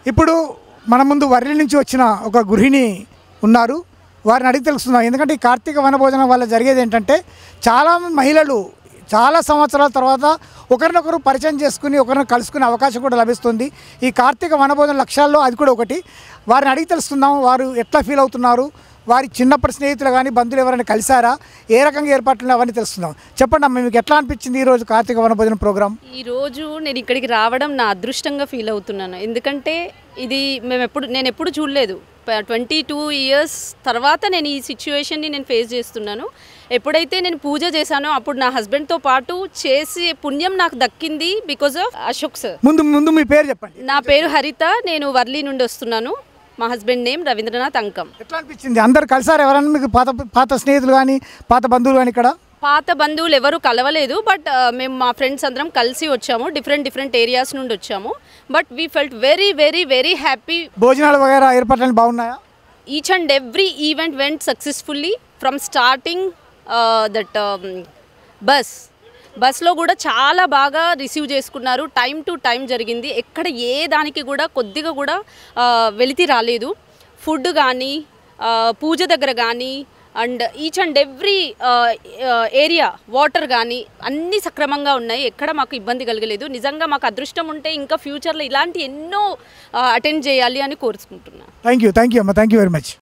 ఇప్పుడు మన ముందు వర్రి నుంచి వచ్చిన ఒక గృహిణి ఉన్నారు వారిని అడిగి తెలుస్తున్నాం ఎందుకంటే ఈ కార్తీక వనభోజనం వల్ల జరిగేది ఏంటంటే చాలా మహిళలు చాలా సంవత్సరాల తర్వాత ఒకరినొకరు పరిచయం చేసుకుని ఒకరిని కలుసుకునే అవకాశం కూడా లభిస్తుంది ఈ కార్తీక వనభోజన లక్ష్యాల్లో అది కూడా ఒకటి వారిని అడిగి తెలుస్తున్నాం వారు ఎట్లా ఫీల్ అవుతున్నారు వారి చిన్నప్పటి స్నేహితులు కానీ బంధువులు ఎవరైనా కలిసారా ఏ రకంగా ఏర్పాట్లు అవన్నీ తెలుస్తున్నాం చెప్పండి అమ్మ మీకు ఎట్లా అనిపించింది ఈ రోజు కార్తీక వనభోజనం ప్రోగ్రామ్ ఈరోజు నేను ఇక్కడికి రావడం నా అదృష్టంగా ఫీల్ అవుతున్నాను ఎందుకంటే ఇది మేము ఎప్పుడు నేను ఎప్పుడు చూడలేదు ట్వంటీ టూ ఇయర్స్ తర్వాత నేను ఈ సిచ్యువేషన్ని నేను ఫేస్ చేస్తున్నాను ఎప్పుడైతే నేను పూజ చేశానో అప్పుడు నా హస్బెండ్తో పాటు చేసే పుణ్యం నాకు దక్కింది బికాజ్ ఆఫ్ అశోక్ సార్ ముందు ముందు మీ పేరు చెప్పండి నా పేరు హరిత నేను వర్లీ నుండి వస్తున్నాను మా హస్బెండ్ నేమ్ రవీంద్రనాథ్ అంకం ఎట్లా అనిపించింది అందరు కలిసారు ఎవరైనా మీకు పాత పాత స్నేహితులు కానీ పాత బంధువులు కానీ ఇక్కడ పాత బంధువులు ఎవరు కలవలేదు బట్ మేము మా ఫ్రెండ్స్ అందరం కలిసి వచ్చాము డిఫరెంట్ డిఫరెంట్ ఏరియాస్ నుండి వచ్చాము but we felt very very very happy భోజనాలు వగేరా ఏర్పాట్లు బాగున్నాయా each and every event went successfully from starting that bus బస్లో కూడా చాలా బాగా రిసీవ్ చేసుకున్నారు టైం టు టైం జరిగింది ఎక్కడ ఏ దానికి కూడా కొద్దిగా కూడా ఆ, వెలితి రాలేదు ఫుడ్ కానీ పూజ దగ్గర కానీ and each and every area water కానీ అన్నీ సక్రమంగా ఉన్నాయి ఎక్కడ మాకు ఇబ్బంది కలగలేదు నిజంగా మాకు అదృష్టం ఉంటే ఇంకా ఫ్యూచర్లో ఇలాంటి ఎన్నో అటెండ్ చేయాలి అని కోరుకుంటున్నాను థ్యాంక్ యూ థ్యాంక్ యూ అమ్మ థ్యాంక్ యూ వెరీ మచ్